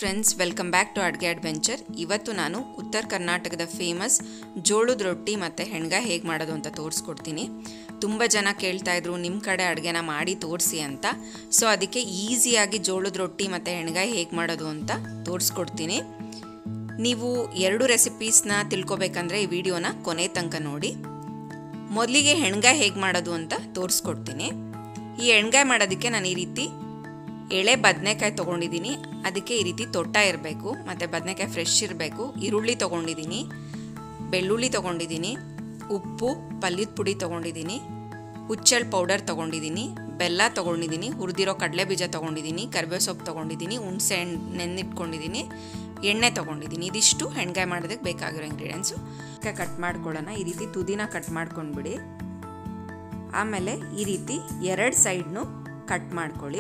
friends welcome back to ಅಡ್ಗೆ adventure ಇವತ್ತು ನಾನು ಉತ್ತರ ಕರ್ನಾಟಕದ ಫೇಮಸ್ ಜೋಳದ ರೊಟ್ಟಿ ಮತ್ತು ಹೆಣ್ಗಾಯಿ ಹೇಗೆ ಮಾಡೋದು ಅಂತ ತೋರಿಸ್ಕೊಡ್ತೀನಿ ತುಂಬ ಜನ ಕೇಳ್ತಾ ಇದ್ರು ನಿಮ್ಮ ಕಡೆ ಅಡುಗೆನ ಮಾಡಿ ತೋರಿಸಿ ಅಂತ ಸೊ ಅದಕ್ಕೆ ಈಸಿಯಾಗಿ ಜೋಳದ ರೊಟ್ಟಿ ಮತ್ತು ಹೆಣ್ಗಾಯಿ ಹೇಗೆ ಮಾಡೋದು ಅಂತ ತೋರಿಸ್ಕೊಡ್ತೀನಿ ನೀವು ಎರಡು ರೆಸಿಪೀಸ್ನ ತಿಳ್ಕೊಬೇಕಂದ್ರೆ ಈ ವಿಡಿಯೋನ ಕೊನೆ ತನಕ ನೋಡಿ ಮೊದಲಿಗೆ ಹೆಣ್ಗಾಯಿ ಹೇಗೆ ಮಾಡೋದು ಅಂತ ತೋರಿಸ್ಕೊಡ್ತೀನಿ ಈ ಎಣ್ಗಾಯಿ ಮಾಡೋದಕ್ಕೆ ನಾನು ಈ ರೀತಿ ಎಳೆ ಬದನೆಕಾಯಿ ತೊಗೊಂಡಿದ್ದೀನಿ ಅದಕ್ಕೆ ಈ ರೀತಿ ತೊಟ್ಟ ಇರಬೇಕು ಮತ್ತು ಬದನೆಕಾಯಿ ಫ್ರೆಶ್ ಇರಬೇಕು ಈರುಳ್ಳಿ ತೊಗೊಂಡಿದ್ದೀನಿ ಬೆಳ್ಳುಳ್ಳಿ ತೊಗೊಂಡಿದ್ದೀನಿ ಉಪ್ಪು ಪಲ್ಯದ ಪುಡಿ ತೊಗೊಂಡಿದ್ದೀನಿ ಹುಚ್ಚೆಳ್ಳು ಪೌಡರ್ ತೊಗೊಂಡಿದ್ದೀನಿ ಬೆಲ್ಲ ತೊಗೊಂಡಿದ್ದೀನಿ ಹುರಿದಿರೋ ಕಡಲೆ ಬೀಜ ತೊಗೊಂಡಿದ್ದೀನಿ ಕರಿಬೇವು ಸೊಪ್ಪು ತೊಗೊಂಡಿದ್ದೀನಿ ಹುಣಸೆ ಹಣ್ಣು ನೆನ್ನಿಟ್ಕೊಂಡಿದ್ದೀನಿ ಎಣ್ಣೆ ತೊಗೊಂಡಿದ್ದೀನಿ ಇದಿಷ್ಟು ಹೆಣ್ಗಾಯಿ ಮಾಡೋದಕ್ಕೆ ಬೇಕಾಗಿರೋ ಇಂಗ್ರೀಡಿಯೆಂಟ್ಸು ಕಟ್ ಮಾಡ್ಕೊಳ್ಳೋಣ ಈ ರೀತಿ ತುದಿನ ಕಟ್ ಮಾಡ್ಕೊಂಡ್ಬಿಡಿ ಆಮೇಲೆ ಈ ರೀತಿ ಎರಡು ಸೈಡ್ನು ಕಟ್ ಮಾಡ್ಕೊಳ್ಳಿ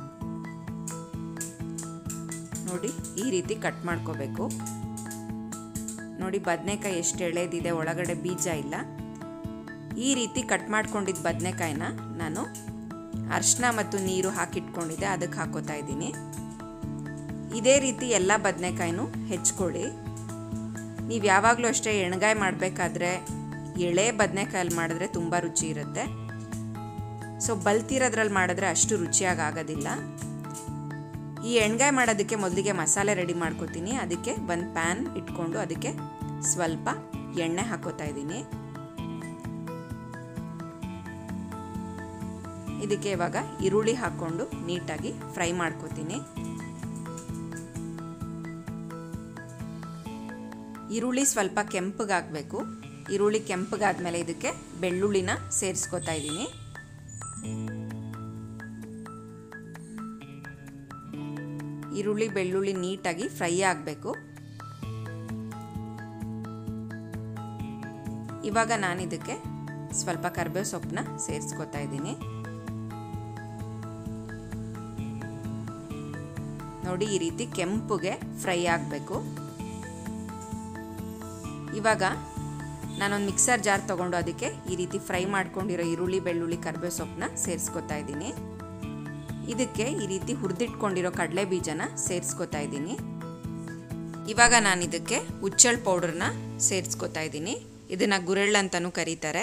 ನೋಡಿ ಈ ರೀತಿ ಕಟ್ ಮಾಡ್ಕೋಬೇಕು ನೋಡಿ ಬದನೆಕಾಯಿ ಎಷ್ಟು ಎಳೆದಿದೆ ಒಳಗಡೆ ಬೀಜ ಇಲ್ಲ ಈ ರೀತಿ ಕಟ್ ಮಾಡ್ಕೊಂಡಿದ್ದ ಬದನೆಕಾಯಿನ ನಾನು ಅರ್ಶಿನ ಮತ್ತು ನೀರು ಹಾಕಿಟ್ಕೊಂಡಿದ್ದೆ ಅದಕ್ಕೆ ಹಾಕೋತಾ ಇದ್ದೀನಿ ಇದೇ ರೀತಿ ಎಲ್ಲ ಬದನೆಕಾಯಿನೂ ಹೆಚ್ಕೊಳ್ಳಿ ನೀವು ಯಾವಾಗಲೂ ಅಷ್ಟೇ ಎಣ್ಗಾಯಿ ಮಾಡಬೇಕಾದ್ರೆ ಎಳೆ ಬದನೆಕಾಯಲ್ಲಿ ಮಾಡಿದ್ರೆ ತುಂಬ ರುಚಿ ಇರುತ್ತೆ ಸೊ ಬಲ್ತಿರೋದ್ರಲ್ಲಿ ಮಾಡಿದ್ರೆ ಅಷ್ಟು ರುಚಿಯಾಗಿ ಆಗೋದಿಲ್ಲ ಈ ಎಣ್ಗಾಯಿ ಮಾಡೋದಕ್ಕೆ ಮೊದಲಿಗೆ ಮಸಾಲೆ ರೆಡಿ ಮಾಡ್ಕೋತೀನಿ ಅದಕ್ಕೆ ಒಂದು ಪ್ಯಾನ್ ಇಟ್ಕೊಂಡು ಅದಕ್ಕೆ ಸ್ವಲ್ಪ ಎಣ್ಣೆ ಹಾಕೋತಾ ಇದ್ದೀನಿ ಇದಕ್ಕೆ ಇವಾಗ ಈರುಳ್ಳಿ ಹಾಕ್ಕೊಂಡು ನೀಟಾಗಿ ಫ್ರೈ ಮಾಡ್ಕೋತೀನಿ ಈರುಳ್ಳಿ ಸ್ವಲ್ಪ ಕೆಂಪಗಾಗಬೇಕು ಈರುಳ್ಳಿ ಕೆಂಪಗಾದ್ಮೇಲೆ ಇದಕ್ಕೆ ಬೆಳ್ಳುಳ್ಳಿನ ಸೇರಿಸ್ಕೊತಾ ಇದ್ದೀನಿ ಈರುಳ್ಳಿ ಬೆಳ್ಳುಳ್ಳಿ ನೀಟಾಗಿ ಫ್ರೈ ಆಗಬೇಕು ಇವಾಗ ನಾನು ಇದಕ್ಕೆ ಸ್ವಲ್ಪ ಕರ್ಬೇವು ಸೊಪ್ಪನ್ನ ಸೇರಿಸ್ಕೊತಾ ಇದ್ದೀನಿ ನೋಡಿ ಈ ರೀತಿ ಕೆಂಪುಗೆ ಫ್ರೈ ಆಗಬೇಕು ಇವಾಗ ನಾನೊಂದು ಮಿಕ್ಸರ್ ಜಾರ್ ತೊಗೊಂಡು ಅದಕ್ಕೆ ಈ ರೀತಿ ಫ್ರೈ ಮಾಡ್ಕೊಂಡಿರೋ ಈರುಳ್ಳಿ ಬೆಳ್ಳುಳ್ಳಿ ಕರ್ಬೇವು ಸೊಪ್ಪನ್ನ ಸೇರಿಸ್ಕೊತಾ ಇದ್ದೀನಿ ಇದಕ್ಕೆ ಈ ರೀತಿ ಹುರಿದಿಟ್ಕೊಂಡಿರೋ ಕಡಲೆ ಬೀಜನ ಸೇರಿಸ್ಕೊತಾ ಇದ್ದೀನಿ ಇವಾಗ ನಾನು ಇದಕ್ಕೆ ಹುಚ್ಚಳ್ ಪೌಡರ್ನ ಸೇರಿಸ್ಕೊತಾ ಇದ್ದೀನಿ ಇದನ್ನು ಗುರೆಳ್ಳು ಅಂತಲೂ ಕರೀತಾರೆ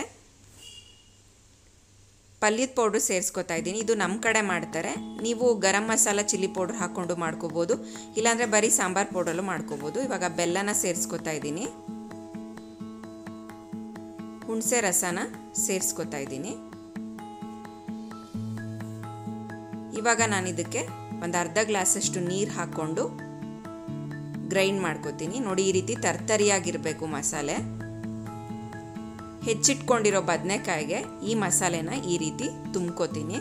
ಪಲ್ಯದ ಪೌಡ್ರ್ ಸೇರಿಸ್ಕೊತಾ ಇದ್ದೀನಿ ಇದು ನಮ್ಮ ಕಡೆ ಮಾಡ್ತಾರೆ ನೀವು ಗರಂ ಮಸಾಲ ಚಿಲ್ಲಿ ಪೌಡ್ರ್ ಹಾಕ್ಕೊಂಡು ಮಾಡ್ಕೋಬೋದು ಇಲ್ಲಾಂದರೆ ಬರೀ ಸಾಂಬಾರು ಪೌಡರಲ್ಲೂ ಮಾಡ್ಕೋಬೋದು ಇವಾಗ ಬೆಲ್ಲನ ಸೇರಿಸ್ಕೊತಾ ಇದ್ದೀನಿ ಹುಣಸೆ ರಸನ ಸೇರಿಸ್ಕೊತಾ ಇದ್ದೀನಿ ಇವಾಗ ನಾನು ಇದಕ್ಕೆ ಒಂದು ಅರ್ಧ ಗ್ಲಾಸಷ್ಟು ನೀರು ಹಾಕ್ಕೊಂಡು ಗ್ರೈಂಡ್ ಮಾಡ್ಕೋತೀನಿ ನೋಡಿ ಈ ರೀತಿ ತರ್ತರಿಯಾಗಿರಬೇಕು ಮಸಾಲೆ ಹೆಚ್ಚಿಟ್ಕೊಂಡಿರೋ ಬದನೆಕಾಯಿಗೆ ಈ ಮಸಾಲೆನ ಈ ರೀತಿ ತುಂಬ್ಕೋತೀನಿ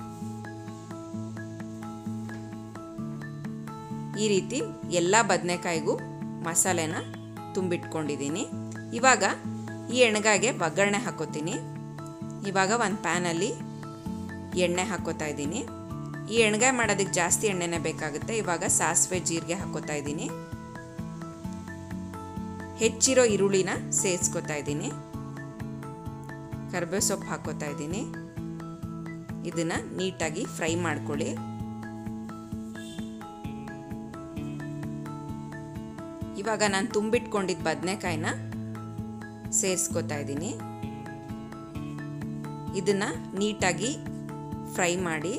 ಈ ರೀತಿ ಎಲ್ಲ ಬದನೆಕಾಯಿಗೂ ಮಸಾಲೆನ ತುಂಬಿಟ್ಕೊಂಡಿದ್ದೀನಿ ಇವಾಗ ಈ ಎಣ್ಗಾಗೆ ಒಗ್ಗರಣೆ ಹಾಕೋತೀನಿ ಇವಾಗ ಒಂದು ಪ್ಯಾನಲ್ಲಿ ಎಣ್ಣೆ ಹಾಕೋತಾ ಇದ್ದೀನಿ ಈ ಎಣ್ಗಾಯಿ ಮಾಡೋದಕ್ಕೆ ಜಾಸ್ತಿ ಎಣ್ಣೆನೇ ಬೇಕಾಗುತ್ತೆ ಇವಾಗ ಸಾಸಿವೆ ಜೀರಿಗೆ ಹಾಕೋತಾ ಇದ್ದೀನಿ ಹೆಚ್ಚಿರೋ ಈರುಳ್ಳಿನ ಸೇರಿಸ್ಕೊತಾ ಇದ್ದೀನಿ ಕರ್ಬೇವು ಸೊಪ್ಪು ಹಾಕೋತಾ ಇದ್ದೀನಿ ಇದನ್ನು ನೀಟಾಗಿ ಫ್ರೈ ಮಾಡ್ಕೊಳ್ಳಿ ಇವಾಗ ನಾನು ತುಂಬಿಟ್ಕೊಂಡಿದ್ದ ಬದನೆಕಾಯಿನ ಸೇರಿಸ್ಕೊತಾ ಇದ್ದೀನಿ ಇದನ್ನು ನೀಟಾಗಿ ಫ್ರೈ ಮಾಡಿ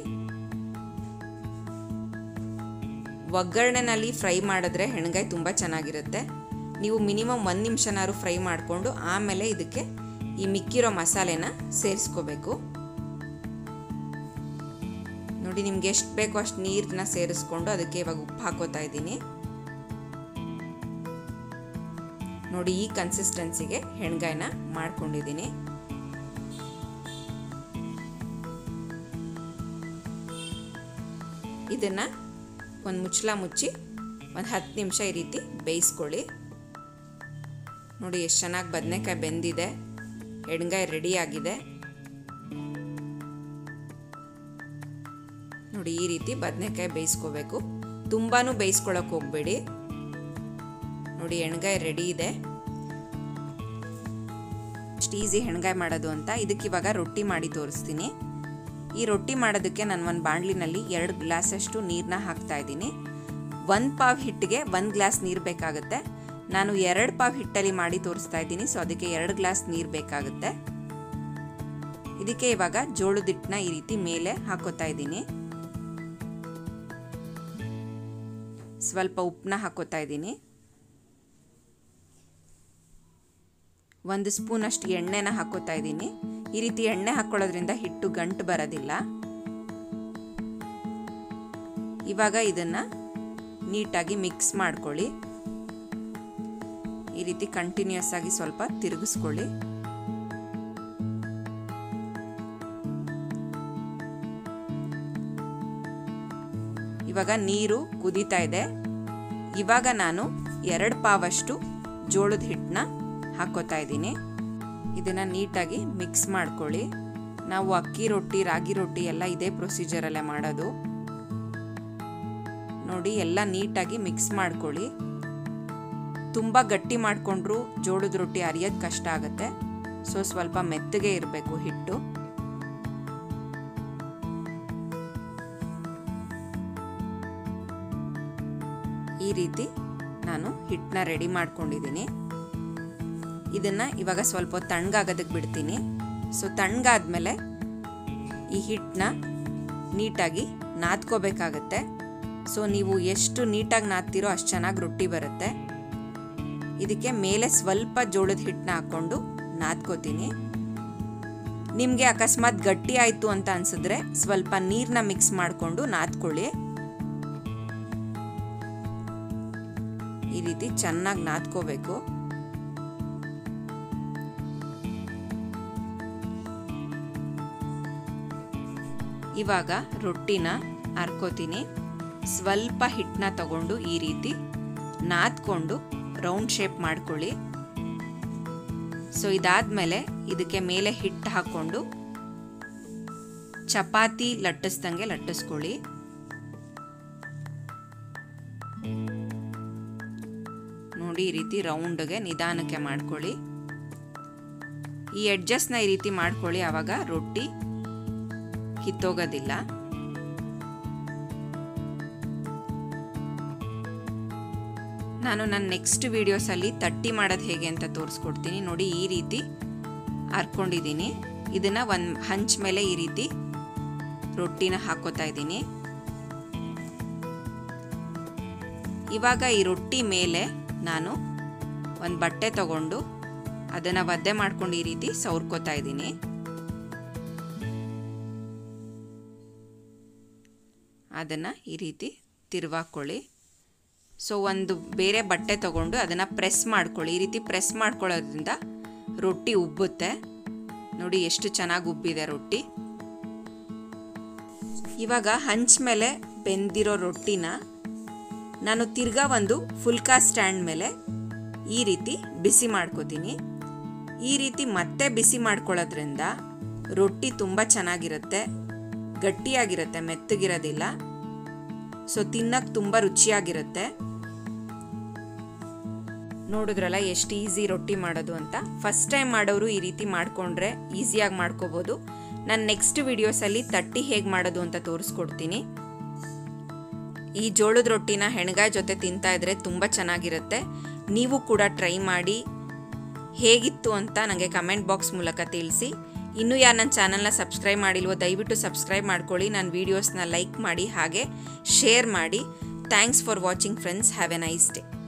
ಒಗ್ಗರಣೆನಲ್ಲಿ ಫ್ರೈ ಮಾಡಿದ್ರೆ ಹೆಣ್ಗಾಯಿ ತುಂಬ ಚೆನ್ನಾಗಿರುತ್ತೆ ನೀವು ಮಿನಿಮಮ್ ಒಂದು ನಿಮಿಷನಾದ್ರು ಫ್ರೈ ಮಾಡಿಕೊಂಡು ಆಮೇಲೆ ಇದಕ್ಕೆ ಈ ಮಿಕ್ಕಿರೋ ಮಸಾಲೆನ ಸೇರಿಸ್ಕೋಬೇಕು ನೋಡಿ ನಿಮ್ಗೆ ಎಷ್ಟು ಬೇಕೋ ಅಷ್ಟು ನೀರನ್ನ ಸೇರಿಸ್ಕೊಂಡು ಅದಕ್ಕೆ ಇವಾಗ ಉಪ್ಪು ಹಾಕೋತಾ ಇದ್ದೀನಿ ನೋಡಿ ಈ ಕನ್ಸಿಸ್ಟೆನ್ಸಿಗೆ ಹೆಣ್ಗಾಯಿನ ಮಾಡ್ಕೊಂಡಿದ್ದೀನಿ ಇದನ್ನು ಒಂದು ಮುಚ್ಚಳ ಮುಚ್ಚಿ ಒಂದು ಹತ್ತು ನಿಮಿಷ ಈ ರೀತಿ ಬೇಯಿಸ್ಕೊಳ್ಳಿ ನೋಡಿ ಎಷ್ಟು ಚೆನ್ನಾಗಿ ಬದನೆಕಾಯಿ ಬೆಂದಿದೆ ಎಣ್ಗಾಯಿ ರೆಡಿಯಾಗಿದೆ ನೋಡಿ ಈ ರೀತಿ ಬದನೆಕಾಯಿ ಬೇಯಿಸ್ಕೋಬೇಕು ತುಂಬಾ ಬೇಯಿಸ್ಕೊಳಕ್ಕೆ ಹೋಗಬೇಡಿ ನೋಡಿ ಎಣ್ಗಾಯಿ ರೆಡಿ ಇದೆ ಅಷ್ಟು ಈಸಿ ಹೆಣ್ಗಾಯಿ ಮಾಡೋದು ಅಂತ ಇದಕ್ಕೆ ಇವಾಗ ರೊಟ್ಟಿ ಮಾಡಿ ತೋರಿಸ್ತೀನಿ ಈ ರೊಟ್ಟಿ ಮಾಡೋದಕ್ಕೆ ನಾನು ಒಂದು ಬಾಣಲಿನಲ್ಲಿ ಎರಡು ಗ್ಲಾಸಷ್ಟು ನೀರನ್ನ ಹಾಕ್ತಾ ಇದ್ದೀನಿ ಒಂದು ಪಾವ್ ಹಿಟ್ಟಿಗೆ ಒಂದು ಗ್ಲಾಸ್ ನೀರು ಬೇಕಾಗುತ್ತೆ ನಾನು ಎರಡು ಪಾವ್ ಹಿಟ್ಟಲ್ಲಿ ಮಾಡಿ ತೋರಿಸ್ತಾ ಇದ್ದೀನಿ ಸೊ ಅದಕ್ಕೆ ಎರಡು ಗ್ಲಾಸ್ ನೀರು ಬೇಕಾಗುತ್ತೆ ಇದಕ್ಕೆ ಇವಾಗ ಜೋಳದ ಹಿಟ್ಟನ್ನ ಈ ರೀತಿ ಮೇಲೆ ಹಾಕೋತಾ ಇದ್ದೀನಿ ಸ್ವಲ್ಪ ಉಪ್ಪನ್ನ ಹಾಕೋತಾ ಇದ್ದೀನಿ ಒಂದು ಸ್ಪೂನ್ ಅಷ್ಟು ಎಣ್ಣೆನ ಹಾಕೋತಾ ಇದ್ದೀನಿ ಈ ರೀತಿ ಎಣ್ಣೆ ಹಾಕೊಳ್ಳೋದ್ರಿಂದ ಹಿಟ್ಟು ಗಂಟು ಬರೋದಿಲ್ಲ ಇವಾಗ ಇದನ್ನ ನೀಟಾಗಿ ಮಿಕ್ಸ್ ಮಾಡ್ಕೊಳ್ಳಿ ಈ ರೀತಿ ಕಂಟಿನ್ಯೂಸ್ ಆಗಿ ಸ್ವಲ್ಪ ತಿರುಗಿಸ್ಕೊಳ್ಳಿ ಇವಾಗ ನೀರು ಕುದೀತಾ ಇದೆ ಇವಾಗ ನಾನು ಎರಡು ಪಾವಷ್ಟು ಜೋಳದ ಹಿಟ್ಟನ್ನ ಹಾಕೋತಾ ಇದ್ದೀನಿ ಇದನ್ನ ನೀಟಾಗಿ ಮಿಕ್ಸ್ ಮಾಡ್ಕೊಳ್ಳಿ ನಾವು ಅಕ್ಕಿ ರೊಟ್ಟಿ ರಾಗಿ ರೊಟ್ಟಿ ಎಲ್ಲ ಇದೇ ಪ್ರೊಸೀಜರಲ್ಲೇ ಮಾಡೋದು ನೋಡಿ ಎಲ್ಲ ನೀಟಾಗಿ ಮಿಕ್ಸ್ ಮಾಡ್ಕೊಳ್ಳಿ ತುಂಬ ಗಟ್ಟಿ ಮಾಡಿಕೊಂಡ್ರು ಜೋಳದ ರೊಟ್ಟಿ ಅರಿಯೋದು ಕಷ್ಟ ಆಗುತ್ತೆ ಸೊ ಸ್ವಲ್ಪ ಮೆತ್ತಗೆ ಇರಬೇಕು ಹಿಟ್ಟು ಈ ರೀತಿ ನಾನು ಹಿಟ್ಟನ್ನ ರೆಡಿ ಮಾಡ್ಕೊಂಡಿದ್ದೀನಿ ಇದನ್ನ ಇವಾಗ ಸ್ವಲ್ಪ ತಣ್ಣಗಾಗೋದಕ್ಕೆ ಬಿಡ್ತೀನಿ ಸೊ ತಣ್ಣಗಾದ್ಮೇಲೆ ಈ ಹಿಟ್ಟನ್ನ ನೀಟಾಗಿ ನಾದ್ಕೋಬೇಕಾಗತ್ತೆ ಸೊ ನೀವು ಎಷ್ಟು ನೀಟಾಗಿ ನಾದ್ತೀರೋ ಅಷ್ಟು ಚೆನ್ನಾಗಿ ರೊಟ್ಟಿ ಬರುತ್ತೆ ಇದಕ್ಕೆ ಮೇಲೆ ಸ್ವಲ್ಪ ಜೋಳದ ಹಿಟ್ಟನ್ನ ಹಾಕ್ಕೊಂಡು ನಾದ್ಕೋತೀನಿ ನಿಮಗೆ ಅಕಸ್ಮಾತ್ ಗಟ್ಟಿ ಆಯಿತು ಅಂತ ಅನ್ಸಿದ್ರೆ ಸ್ವಲ್ಪ ನೀರನ್ನ ಮಿಕ್ಸ್ ಮಾಡಿಕೊಂಡು ನಾದ್ಕೊಳ್ಳಿ ಈ ರೀತಿ ಚೆನ್ನಾಗಿ ನಾದ್ಕೋಬೇಕು ಇವಾಗ ರೊಟ್ಟಿನ ಹರ್ಕೋತೀನಿ ಸ್ವಲ್ಪ ಹಿಟ್ಟನ್ನ ತಗೊಂಡು ಈ ರೀತಿ ನಾದ್ಕೊಂಡು ರೌಂಡ್ ಶೇಪ್ ಮಾಡ್ಕೊಳ್ಳಿ ಸೊ ಇದಾದ್ಮೇಲೆ ಇದಕ್ಕೆ ಮೇಲೆ ಹಿಟ್ಟು ಹಾಕ್ಕೊಂಡು ಚಪಾತಿ ಲಟ್ಟಿಸ್ದಂಗೆ ಲಟ್ಟಿಸ್ಕೊಳ್ಳಿ ನೋಡಿ ಈ ರೀತಿ ರೌಂಡ್ಗೆ ನಿಧಾನಕ್ಕೆ ಮಾಡ್ಕೊಳ್ಳಿ ಈ ಎಡ್ಜಸ್ಟ್ನ ಈ ರೀತಿ ಮಾಡ್ಕೊಳ್ಳಿ ಆವಾಗ ರೊಟ್ಟಿ ಕಿತ್ತೋಗೋದಿಲ್ಲ ನಾನು ನನ್ನ ನೆಕ್ಸ್ಟ್ ವಿಡಿಯೋಸಲ್ಲಿ ತಟ್ಟಿ ಮಾಡೋದು ಹೇಗೆ ಅಂತ ತೋರಿಸ್ಕೊಡ್ತೀನಿ ನೋಡಿ ಈ ರೀತಿ ಹರ್ಕೊಂಡಿದ್ದೀನಿ ಇದನ್ನು ಒಂದು ಹಂಚ್ ಮೇಲೆ ಈ ರೀತಿ ರೊಟ್ಟಿನ ಹಾಕೋತಾ ಇದ್ದೀನಿ ಇವಾಗ ಈ ರೊಟ್ಟಿ ಮೇಲೆ ನಾನು ಒಂದು ಬಟ್ಟೆ ತಗೊಂಡು ಅದನ್ನು ಒದ್ದೆ ಮಾಡ್ಕೊಂಡು ಈ ರೀತಿ ಸೌರ್ಕೋತಾ ಇದ್ದೀನಿ ಅದನ್ನು ಈ ರೀತಿ ತಿರುವಾಕೊಳ್ಳಿ ಸೊ ಒಂದು ಬೇರೆ ಬಟ್ಟೆ ತಗೊಂಡು ಅದನ್ನು ಪ್ರೆಸ್ ಮಾಡ್ಕೊಳ್ಳಿ ಈ ರೀತಿ ಪ್ರೆಸ್ ಮಾಡ್ಕೊಳ್ಳೋದ್ರಿಂದ ರೊಟ್ಟಿ ಉಬ್ಬುತ್ತೆ ನೋಡಿ ಎಷ್ಟು ಚೆನ್ನಾಗಿ ಉಬ್ಬಿದೆ ರೊಟ್ಟಿ ಇವಾಗ ಹಂಚ್ ಮೇಲೆ ಬೆಂದಿರೋ ರೊಟ್ಟಿನ ನಾನು ತಿರ್ಗಾ ಒಂದು ಫುಲ್ಕಾ ಸ್ಟ್ಯಾಂಡ್ ಮೇಲೆ ಈ ರೀತಿ ಬಿಸಿ ಮಾಡ್ಕೋತೀನಿ ಈ ರೀತಿ ಮತ್ತೆ ಬಿಸಿ ಮಾಡ್ಕೊಳ್ಳೋದ್ರಿಂದ ರೊಟ್ಟಿ ತುಂಬ ಚೆನ್ನಾಗಿರುತ್ತೆ ಗಟ್ಟಿಯಾಗಿರುತ್ತೆ ಮೆತ್ತಗಿರೋದಿಲ್ಲ ಸೊ ತಿನ್ನಕ್ಕೆ ತುಂಬ ರುಚಿಯಾಗಿರುತ್ತೆ ನೋಡಿದ್ರಲ್ಲ ಎಷ್ಟು ಈಸಿ ರೊಟ್ಟಿ ಮಾಡೋದು ಅಂತ ಫಸ್ಟ್ ಟೈಮ್ ಮಾಡೋರು ಈ ರೀತಿ ಮಾಡಿಕೊಂಡ್ರೆ ಈಸಿಯಾಗಿ ಮಾಡ್ಕೋಬೋದು ನಾನು ನೆಕ್ಸ್ಟ್ ವಿಡಿಯೋಸಲ್ಲಿ ತಟ್ಟಿ ಹೇಗೆ ಮಾಡೋದು ಅಂತ ತೋರಿಸ್ಕೊಡ್ತೀನಿ ಈ ಜೋಳದ ರೊಟ್ಟಿನ ಹೆಣ್ಗಾಯಿ ಜೊತೆ ತಿಂತಾ ಇದ್ರೆ ತುಂಬ ಚೆನ್ನಾಗಿರುತ್ತೆ ನೀವು ಕೂಡ ಟ್ರೈ ಮಾಡಿ ಹೇಗಿತ್ತು ಅಂತ ನನಗೆ ಕಮೆಂಟ್ ಬಾಕ್ಸ್ ಮೂಲಕ ತಿಳಿಸಿ ಇನ್ನೂ ಯಾರು ನನ್ನ ಚಾನಲ್ನ ಸಬ್ಸ್ಕ್ರೈಬ್ ಮಾಡಿಲ್ವೋ ದಯವಿಟ್ಟು ಸಬ್ಸ್ಕ್ರೈಬ್ ಮಾಡ್ಕೊಳ್ಳಿ ನನ್ನ ವೀಡಿಯೋಸ್ನ ಲೈಕ್ ಮಾಡಿ ಹಾಗೆ ಶೇರ್ ಮಾಡಿ thanks for watching friends have a nice day